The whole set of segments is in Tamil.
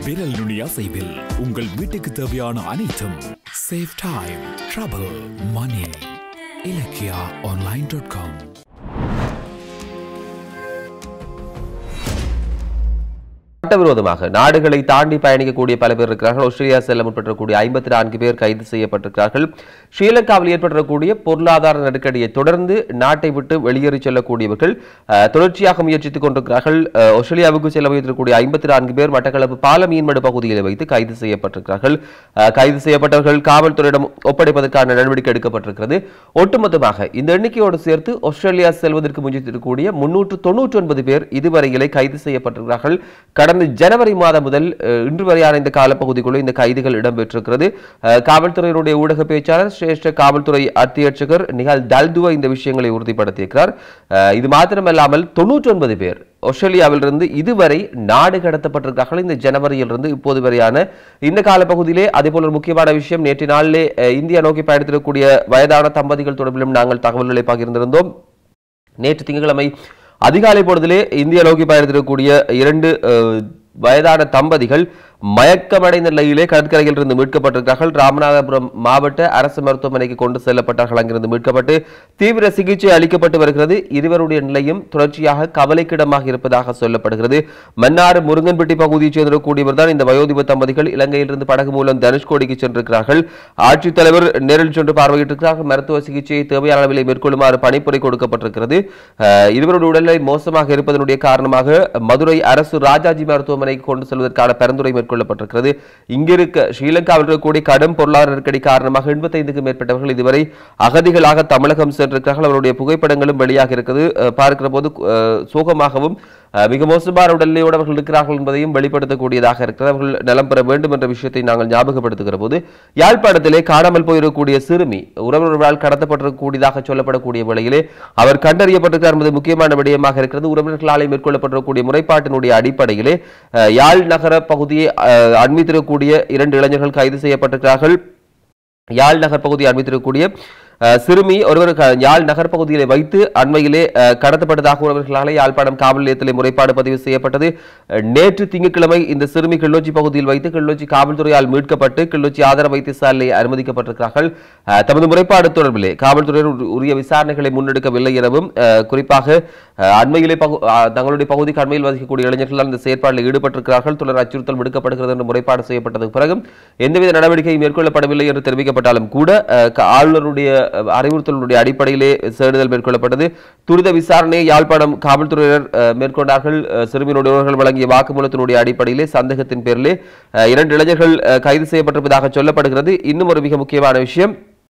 விரல் நுனி அசைவில் உங்கள் வீட்டுக்கு தேவையான அனைத்தும் save time trouble money Ilakkiya online dot com சட்டவிரோதமாக நாடுகளை தாண்டி பயணிக்கக்கூடிய பல பேர் இருக்கிறார்கள் ஆஸ்திரேலியா செல்ல முற்பட்டக்கூடிய ஐம்பத்தி நான்கு பேர் கைது செய்யப்பட்டிருக்கிறார்கள் ஸ்ரீலங்காவில் ஏற்பட்டிருக்கக்கூடிய பொருளாதார நெருக்கடியை தொடர்ந்து நாட்டை விட்டு வெளியேறி செல்லக்கூடியவர்கள் அஹ், தொடர்ச்சியாக முயற்சித்துக் கொண்டிருக்கிறார்கள் அஹ், ஆஸ்திரேலியாவுக்கு செல்ல முயற்சிக்கக்கூடிய ஐம்பத்தி நான்கு பேர் மட்டக்களப்பு பால மீன்மடு பகுதியில் வைத்து கைது செய்யப்பட்டிருக்கிறார்கள் அஹ், கைது செய்யப்பட்டவர்கள் காவல்துறையிடம் ஒப்படைப்பதற்கான நடவடிக்கை எடுக்கப்பட்டிருக்கிறது ஒட்டுமொத்தமாக இந்த எண்ணிக்கையோடு சேர்த்து ஆஸ்திரேலியா செல்வதற்கு முயற்சித்திருக்கக்கூடிய முன்னூற்று தொன்னூற்றி ஒன்பது பேர் இதுவரையிலே கைது செய்யப்பட்டிருக்கிறார்கள் கடந்த ஜனவரி மாதம் முதல் அஹ், இன்று வரையான இந்த காலப்பகுதிக்குள்ளே இந்த கைதுகள் இடம்பெற்றிருக்கிறது அஹ், காவல்துறையினுடைய ஊடக பேச்சாளர் சிரேஷ்ட காவல்துறை அத்தியட்சகர் நிகால் டல்துவா இந்த விஷயங்களை உறுதிப்படுத்தியிருக்கிறார் அஹ், இது மாத்திரமல்லாமல் தொன்னூற்றி ஒன்பது பேர் ஆஸ்திரேலியாவிலிருந்து இதுவரை நாடு கடத்தப்பட்டிருக்கிறார்கள் இந்த ஜனவரியிலிருந்து இப்போது வரையான இந்த காலப்பகுதியிலே அதே போல ஒரு முக்கியமான விஷயம் நேற்று நாளிலே அஹ், இந்தியா நோக்கி பயணித்திருக்கக்கூடிய வயதான தம்பதிகள் தொடர்பிலும் நாங்கள் தகவல்களை பகிர்ந்திருந்தோம் நேற்று திங்கட்கிழமை அதிகாலை பொழுதிலே இந்தியா நோக்கி பயணித்திருக்கக்கூடிய இரண்டு அஹ், வயதான தம்பதிகள் மயக்கமடைந்த நிலையிலே கடற்கரையில் இருந்து மீட்கப்பட்டிருக்கிறார்கள் ராமநாதபுரம் மாவட்ட அரசு மருத்துவமனைக்கு கொண்டு செல்லப்பட்டார்கள் அங்கிருந்து மீட்கப்பட்டு தீவிர சிகிச்சை அளிக்கப்பட்டு வருகிறது இருவருடைய நிலையும் தொடர்ச்சியாக கவலைக்கிடமாக இருப்பதாக சொல்லப்படுகிறது மன்னார் முருங்கன்பட்டி பகுதியைச் சேர்ந்திருக்கக்கூடியவர் தான் இந்த வயோதிப தம்பதிகள் இலங்கையிலிருந்து படகு மூலம் தனுஷ்கோடிக்கு சென்றிருக்கிறார்கள் ஆட்சித்தலைவர் நேரில் சென்று பார்வையிட்டிருக்கிறார்கள் மருத்துவ சிகிச்சையை தேவையான அளவில் மேற்கொள்ளுமாறு பணிப்புரை கொடுக்கப்பட்டிருக்கிறது அஹ், இருவருடைய உடல்நிலை மோசமாக இருப்பதனுடைய காரணமாக மதுரை அரசு ராஜாஜி மருத்துவமனைக்கு கொண்டு செல்வதற்கான பரிந்துரை மேற்கொள்ளப்பட்டிருக்கிறது இங்கிருக்க ஸ்ரீலங்காவில் இருக்கக்கூடிய கடும் பொருளாதார நெருக்கடி காரணமாக எண்பத்தைந்துக்கும் மேற்பட்டவர்கள் இதுவரை அகதிகளாக தமிழகம் சென்றிருக்கிறார்கள் அவருடைய புகைப்படங்களும் வெளியாக இருக்குது அஹ், பார்க்கிற போது அஹ், சோகமாகவும் அஹ், மிக மோசமான உடல்நிலையோடு அவர்கள் இருக்கிறார்கள் என்பதையும் வெளிப்படுத்தக்கூடியதாக இருக்கிறது அவர்கள் நலம் பெற வேண்டும் என்ற விஷயத்தை நாங்கள் ஞாபகப்படுத்துகிற போது யாழ்ப்பாணத்திலே காணாமல் போயிருக்கக்கூடிய சிறுமி உறவினர்களால் கடத்தப்பட்டிருக்கக்கூடியதாக சொல்லப்படக்கூடிய வேளையிலே அவர் கண்டறியப்பட்டிருக்கிறார் என்பது முக்கியமான விடயமாக இருக்கிறது உறவினர்களாலே மேற்கொள்ளப்பட்டிருக்கக்கூடிய முறைப்பாட்டினுடைய அடிப்படையிலே அஹ், யாழ் நகர பகுதியை அஹ், அண்மித்திருக்கக்கூடிய இரண்டு இளைஞர்கள் கைது செய்யப்பட்டிருக்கிறார்கள் யாழ் நகர் பகுதியை அண்மித்திருக்கக்கூடிய அஹ், சிறுமி ஒருவர் க- யாழ் நகர் பகுதியிலே வைத்து அண்மையிலே அஹ், கடத்தப்பட்டதாக உறவர்களாலே யாழ்ப்பாணம் காவல் நிலையத்திலே முறைப்பாடு பதிவு செய்யப்பட்டது அஹ், நேற்று திங்கட்கிழமை இந்த சிறுமி கிள்ளோச்சி பகுதியில் வைத்து கிள்ளோச்சி காவல்துறையால் மீட்கப்பட்டு கிள்ளோச்சி ஆதார வைத்தியசாலையில் அனுமதிக்கப்பட்டிருக்கிறார்கள் அஹ், தமது முறைப்பாடு தொடர்பிலே காவல்துறையினர் உரு- உரிய விசாரணைகளை முன்னெடுக்கவில்லை எனவும் அஹ், குறிப்பாக அஹ், அண்மையிலே பகு- அஹ், தங்களுடைய பகுதிக்கு அண்மையில் வசிக்கக்கூடிய இளைஞர்கள் இந்த செயற்பாட்டில் ஈடுபட்டிருக்கிறார்கள் தொடர் அச்சுறுத்தல் விடுக்கப்படுகிறது என்று முறைப்பாடு செய்யப்பட்டதற்கு பிறகு எந்தவித நடவடிக்கையும் மேற்கொள்ளப்படவில்லை என்று தெரிவிக்கப்பட்டாலும் கூட அஹ், க- ஆளுநருடைய அஹ், அறிவுறுத்தலுடைய அடிப்படையிலே தேடுதல் மேற்கொள்ளப்பட்டது துரித விசாரணையை யாழ்ப்பாணம் காவல்துறையினர் அஹ், மேற்கொண்டார்கள் அஹ், சிறுமியினுடைய உறவுகள் வழங்கிய வாக்குமூலத்தினுடைய அடிப்படையிலே சந்தேகத்தின் பேரிலே அஹ், இரண்டு இளைஞர்கள் அஹ், கைது செய்யப்பட்டிருப்பதாக சொல்லப்படுகிறது இன்னும் ஒரு மிக முக்கியமான விஷயம்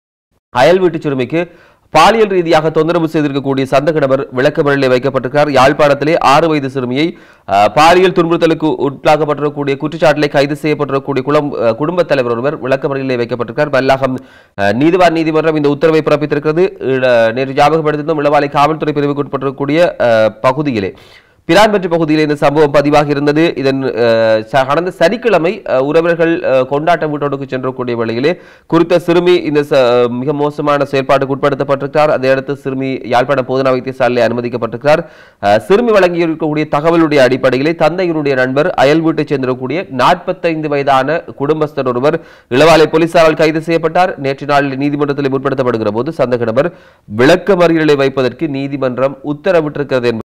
அயல் வீட்டு சிறுமிக்கு பாலியல் ரீதியாக தொந்தரவு செய்திருக்கக்கூடிய சந்தக நபர் விளக்கமறியலில் வைக்கப்பட்டிருக்கிறார் யாழ்ப்பாணத்திலே ஆறு வயது சிறுமியை அஹ், பாலியல் துன்புறுத்தலுக்கு உட்பளாக்கப்பட்டிருக்கக்கூடிய குற்றச்சாட்டிலே கைது செய்யப்பட்டிருக்கக்கூடிய குளம் அஹ், குடும்பத் தலைவர் ஒருவர் விளக்கமறியலில் வைக்கப்பட்டிருக்கிறார் மல்லாகம் அஹ், நீதிவான் நீதிமன்றம் இந்த உத்தரவை பிறப்பித்திருக்கிறது இட- நேற்று ஞாபகப்படுத்தியிருந்தோம் இளவாலை காவல்துறை பிரிவுக்கு உட்பட்டிருக்கக்கூடிய அஹ், பகுதியிலே பிரான்பற்றி பகுதியில் இந்த சம்பவம் பதிவாகி இருந்தது இதன் அஹ், ச- கடந்த சனிக்கிழமை அஹ், உறவினர்கள் அஹ், கொண்டாட்ட வீட்டோடுக்கு சென்றக்கூடிய வேளையிலே குறித்த சிறுமி இந்த ச- மிக மோசமான செயற்பாட்டுக்கு உட்படுத்தப்பட்டிருக்கிறார் அதை அடுத்து சிறுமி யாழ்ப்பாணம் போதனா வைத்தியசாலையில் அனுமதிக்கப்பட்டிருக்கிறார் அஹ், சிறுமி வழங்கியிருக்கக்கூடிய தகவலுடைய அடிப்படையிலே தந்தையினுடைய நண்பர் அயல் வீட்டைச் சேர்ந்திருக்கக்கூடிய நாற்பத்தைந்து வயதான குடும்பஸ்தர் ஒருவர் இளவாலை போலீசாரால் கைது செய்யப்பட்டார் நேற்று நாளில் நீதிமன்றத்தில் முற்படுத்தப்படுகிற போது சந்தக நபர் விளக்க மறியலை வைப்பதற்கு நீதிமன்றம் உத்தரவிட்டிருக்கிறது என்பது